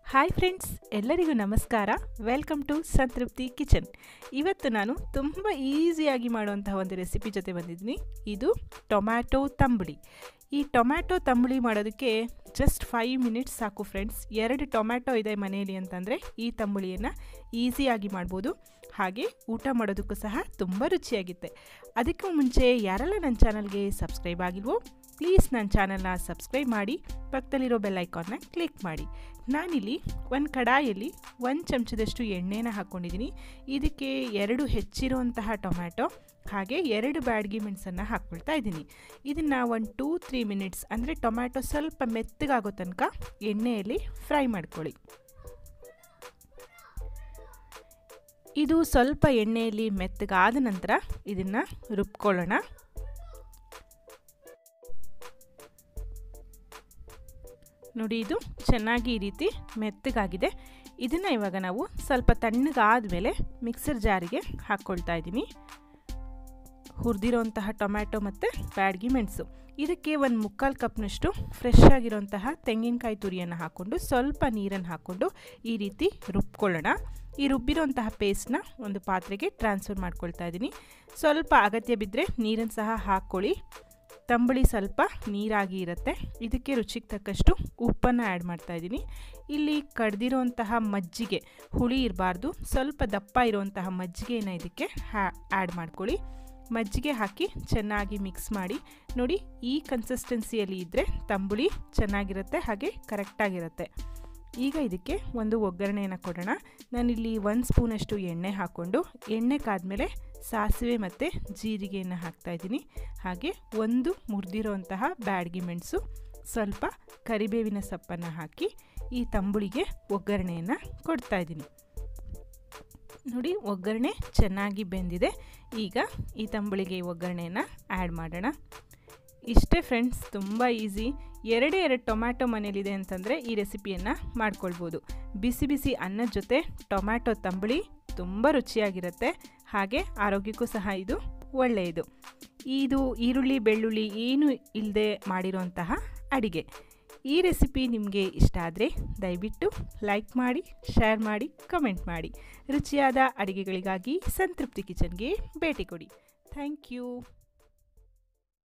hi friends ಎಲ್ಲರಿಗೂ ನಮಸ್ಕಾರ welcome to ಸಂತೃಪ್ತಿ ಕಿಚನ್ ಇವತ್ತು ನಾನು ತುಂಬ ಈಸಿಯಾಗಿ ಮಾಡುವಂತಹ ಒಂದು ರೆಸಿಪಿ ಜೊತೆ ಬಂದಿದ್ದೀನಿ ಇದು ಟೊಮ್ಯಾಟೊ ತಂಬುಳಿ ಈ ಟೊಮ್ಯಾಟೊ ತಂಬುಳಿ ಮಾಡೋದಕ್ಕೆ ಜಸ್ಟ್ ಫೈವ್ ಮಿನಿಟ್ಸ್ ಸಾಕು ಫ್ರೆಂಡ್ಸ್ ಎರಡು ಟೊಮ್ಯಾಟೊ ಇದೆ ಮನೆಯಲ್ಲಿ ಅಂತಂದರೆ ಈ ತಂಬುಳಿಯನ್ನು ಈಸಿಯಾಗಿ ಮಾಡ್ಬೋದು ಹಾಗೆ ಊಟ ಮಾಡೋದಕ್ಕೂ ಸಹ ತುಂಬ ರುಚಿಯಾಗುತ್ತೆ ಅದಕ್ಕೂ ಮುಂಚೆ ಯಾರೆಲ್ಲ ನನ್ನ ಚಾನಲ್ಗೆ ಸಬ್ಸ್ಕ್ರೈಬ್ ಆಗಿಲ್ವೋ ಪ್ಲೀಸ್ ನನ್ನ ಚಾನಲ್ನ ಸಬ್ಸ್ಕ್ರೈಬ್ ಮಾಡಿ ಪಕ್ಕದಲ್ಲಿರೋ ಬೆಲ್ ಐಕಾನ್ನ ಕ್ಲಿಕ್ ಮಾಡಿ ನಾನಿಲ್ಲಿ ಒಂದು ಕಡಾಯಲ್ಲಿ ಒಂದು ಚಮಚದಷ್ಟು ಎಣ್ಣೆನ ಹಾಕ್ಕೊಂಡಿದ್ದೀನಿ ಇದಕ್ಕೆ ಎರಡು ಹೆಚ್ಚಿರುವಂತಹ ಟೊಮ್ಯಾಟೊ ಹಾಗೆ ಎರಡು ಬ್ಯಾಡ್ಗಿ ಮೆಣಸನ್ನು ಹಾಕ್ಕೊಳ್ತಾ ಇದ್ದೀನಿ ಇದನ್ನು ಒಂದು ಟೂ ತ್ರೀ ಮಿನಿಟ್ಸ್ ಅಂದರೆ ಟೊಮ್ಯಾಟೊ ಸ್ವಲ್ಪ ಮೆತ್ತಗಾಗೋ ತನಕ ಎಣ್ಣೆಯಲ್ಲಿ ಫ್ರೈ ಮಾಡ್ಕೊಳ್ಳಿ ಇದು ಸ್ವಲ್ಪ ಎಣ್ಣೆಯಲ್ಲಿ ಮೆತ್ತಗಾದ ನಂತರ ಇದನ್ನು ರುಬ್ಕೊಳ್ಳೋಣ ನೋಡಿ ಇದು ಚೆನ್ನಾಗಿ ಈ ರೀತಿ ಮೆತ್ತಗಾಗಿದೆ ಇದನ್ನು ಇವಾಗ ನಾವು ಸ್ವಲ್ಪ ತಣ್ಣಗಾದಮೇಲೆ ಮಿಕ್ಸರ್ ಜಾರಿಗೆ ಹಾಕ್ಕೊಳ್ತಾ ಇದ್ದೀನಿ ಹುರಿದಿರೋಂತಹ ಟೊಮ್ಯಾಟೊ ಮತ್ತು ಬ್ಯಾಡ್ಗಿ ಮೆಣಸು ಇದಕ್ಕೆ ಒಂದು ಮುಕ್ಕಾಲು ಕಪ್ನಷ್ಟು ಫ್ರೆಶ್ ಆಗಿರೋಂತಹ ತೆಂಗಿನಕಾಯಿ ತುರಿಯನ್ನು ಹಾಕ್ಕೊಂಡು ಸ್ವಲ್ಪ ನೀರನ್ನು ಹಾಕ್ಕೊಂಡು ಈ ರೀತಿ ರುಬ್ಕೊಳ್ಳೋಣ ಈ ರುಬ್ಬಿರೋಂತಹ ಪೇಸ್ಟ್ನ ಒಂದು ಪಾತ್ರೆಗೆ ಟ್ರಾನ್ಸ್ಫರ್ ಮಾಡ್ಕೊಳ್ತಾ ಇದ್ದೀನಿ ಸ್ವಲ್ಪ ಅಗತ್ಯ ಬಿದ್ದರೆ ನೀರನ್ನು ಸಹ ಹಾಕ್ಕೊಳ್ಳಿ ತಂಬುಳಿ ಸ್ವಲ್ಪ ನೀರಾಗಿ ಇರುತ್ತೆ ಇದಕ್ಕೆ ರುಚಿಗೆ ತಕ್ಕಷ್ಟು ಉಪ್ಪನ್ನು ಆ್ಯಡ್ ಮಾಡ್ತಾಯಿದ್ದೀನಿ ಇಲ್ಲಿ ಕಡ್ದಿರೋಂತಹ ಮಜ್ಜಿಗೆ ಹುಳಿ ಇರಬಾರ್ದು ಸ್ವಲ್ಪ ದಪ್ಪ ಇರುವಂತಹ ಮಜ್ಜಿಗೆನ ಇದಕ್ಕೆ ಹ್ಯಾ ಆ್ಯಡ್ ಮಾಡ್ಕೊಳ್ಳಿ ಮಜ್ಜಿಗೆ ಹಾಕಿ ಚೆನ್ನಾಗಿ ಮಿಕ್ಸ್ ಮಾಡಿ ನೋಡಿ ಈ ಕನ್ಸಿಸ್ಟೆನ್ಸಿಯಲ್ಲಿ ಇದ್ದರೆ ತಂಬುಳಿ ಚೆನ್ನಾಗಿರುತ್ತೆ ಹಾಗೆ ಕರೆಕ್ಟಾಗಿರುತ್ತೆ ಈಗ ಇದಕ್ಕೆ ಒಂದು ಒಗ್ಗರಣೆಯನ್ನು ಕೊಡೋಣ ನಾನಿಲ್ಲಿ ಒಂದು ಸ್ಪೂನಷ್ಟು ಎಣ್ಣೆ ಹಾಕ್ಕೊಂಡು ಎಣ್ಣೆ ಕಾದ್ಮೇಲೆ ಸಾಸಿವೆ ಮತ್ತು ಜೀರಿಗೆಯನ್ನು ಹಾಕ್ತಾಯಿದ್ದೀನಿ ಹಾಗೆ ಒಂದು ಮುರಿದಿರೋಂತಹ ಬ್ಯಾಡ್ಗಿ ಮೆಣಸು ಸ್ವಲ್ಪ ಕರಿಬೇವಿನ ಸೊಪ್ಪನ್ನು ಹಾಕಿ ಈ ತಂಬುಳಿಗೆ ಒಗ್ಗರಣೆಯನ್ನು ಕೊಡ್ತಾಯಿದ್ದೀನಿ ನೋಡಿ ಒಗ್ಗರಣೆ ಚೆನ್ನಾಗಿ ಬೆಂದಿದೆ ಈಗ ಈ ತಂಬುಳಿಗೆ ಒಗ್ಗರಣೆಯನ್ನು ಆ್ಯಡ್ ಮಾಡೋಣ ಇಷ್ಟೇ ಫ್ರೆಂಡ್ಸ್ ತುಂಬ ಈಸಿ ಎರಡೇ ಎರಡು ಟೊಮ್ಯಾಟೊ ಮನೇಲಿದೆ ಅಂತಂದರೆ ಈ ರೆಸಿಪಿಯನ್ನು ಮಾಡ್ಕೊಳ್ಬೋದು ಬಿಸಿ ಬಿಸಿ ಅನ್ನದ ಜೊತೆ ಟೊಮ್ಯಾಟೊ ತಂಬುಳಿ ತುಂಬ ರುಚಿಯಾಗಿರುತ್ತೆ ಹಾಗೆ ಆರೋಗ್ಯಕ್ಕೂ ಸಹ ಇದು ಒಳ್ಳೆಯದು ಇದು ಈರುಳ್ಳಿ ಬೆಳ್ಳುಳ್ಳಿ ಏನು ಇಲ್ಲದೆ ಮಾಡಿರೋಂತಹ ಅಡಿಗೆ ಈ ರೆಸಿಪಿ ನಿಮಗೆ ಇಷ್ಟ ಆದರೆ ದಯವಿಟ್ಟು ಲೈಕ್ ಮಾಡಿ ಶೇರ್ ಮಾಡಿ ಕಮೆಂಟ್ ಮಾಡಿ ರುಚಿಯಾದ ಅಡುಗೆಗಳಿಗಾಗಿ ಸಂತೃಪ್ತಿ ಕಿಚನ್ಗೆ ಭೇಟಿ ಕೊಡಿ ಥ್ಯಾಂಕ್ ಯು